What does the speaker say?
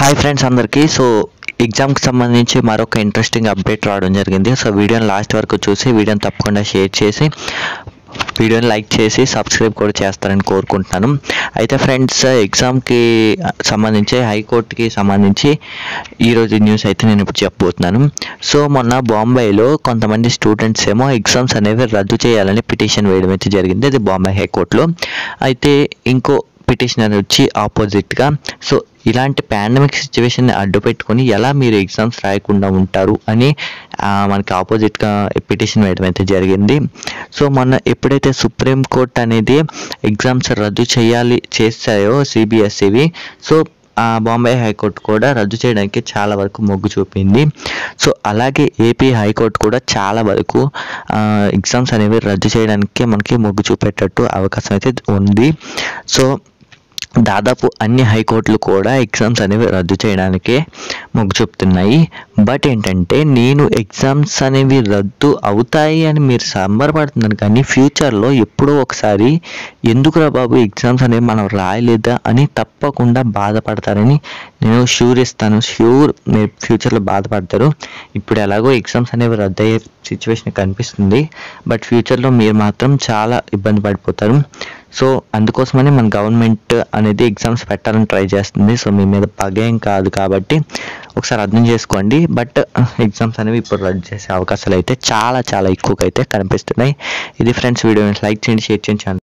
hi friends అందరికీ so ఎగ్జామ్కి సంబంధించి మరొక ఇంట్రెస్టింగ్ అప్డేట్ రావడం జరిగింది సో వీడియోని లాస్ట్ వరకు చూసి వీడియోని తప్పకుండా షేర్ చేసి వీడియోని లైక్ చేసి సబ్స్క్రైబ్ కూడా చేస్తారని కోరుకుంటున్నాను అయితే ఫ్రెండ్స్ ఎగ్జామ్కి సంబంధించి హైకోర్టుకి సంబంధించి ఈరోజు న్యూస్ అయితే నేను ఇప్పుడు చెప్పబోతున్నాను సో మొన్న బాంబేలో కొంతమంది స్టూడెంట్స్ ఏమో ఎగ్జామ్స్ అనేవి రద్దు చేయాలని పిటిషన్ వేయడం అయితే జరిగింది అది బాంబే హైకోర్టులో అయితే ఇంకో పిటిషనర్ వచ్చి ఆపోజిట్గా సో ఇలాంటి పాండమిక్ సిచ్యువేషన్ని అడ్డు పెట్టుకొని ఎలా మీరు ఎగ్జామ్స్ రాయకుండా ఉంటారు అని ఆ, మనకి ఆపోజిట్గా పిటిషన్ వేయడం అయితే జరిగింది సో మొన్న ఎప్పుడైతే సుప్రీం కోర్ట్ అనేది ఎగ్జామ్స్ రద్దు చేయాలి చేస్తాయో సిబిఎస్ఈవి సో ఆ బాంబే హైకోర్టు కూడా రద్దు చేయడానికి చాలా వరకు మొగ్గు చూపింది సో అలాగే ఏపీ హైకోర్టు కూడా చాలా వరకు ఎగ్జామ్స్ అనేవి రద్దు చేయడానికి మనకి మొగ్గు చూపేటట్టు అవకాశం అయితే ఉంది సో దాదాపు అన్ని హైకోర్టులు కూడా ఎగ్జామ్స్ అనేవి రద్దు చేయడానికే మొగ్గు చూపుతున్నాయి బట్ ఏంటంటే నేను ఎగ్జామ్స్ అనేవి రద్దు అవుతాయి అని మీరు సంబరపడుతున్నారు కానీ ఫ్యూచర్లో ఎప్పుడో ఒకసారి ఎందుకురా బాబు ఎగ్జామ్స్ అనేవి మనం రాయలేదా అని తప్పకుండా బాధపడతారని నేను షూర్ ఇస్తాను షూర్ మీరు ఫ్యూచర్లో బాధపడతారు ఇప్పుడు ఎలాగో ఎగ్జామ్స్ అనేవి రద్దు అయ్యే సిచ్యువేషన్ కనిపిస్తుంది బట్ ఫ్యూచర్లో మీరు మాత్రం చాలా ఇబ్బంది పడిపోతారు సో అందుకోసమని మన గవర్నమెంట్ అనేది ఎగ్జామ్స్ పెట్టాలని ట్రై చేస్తుంది సో మీ మీద పగేం కాదు కాబట్టి ఒకసారి అర్థం చేసుకోండి బట్ ఎగ్జామ్స్ అనేవి ఇప్పుడు రద్దు చేసే అవకాశాలు అయితే చాలా చాలా ఎక్కువగా అయితే కనిపిస్తున్నాయి ఇది ఫ్రెండ్స్ వీడియో లైక్ చేయండి షేర్ చేయండి ఛానల్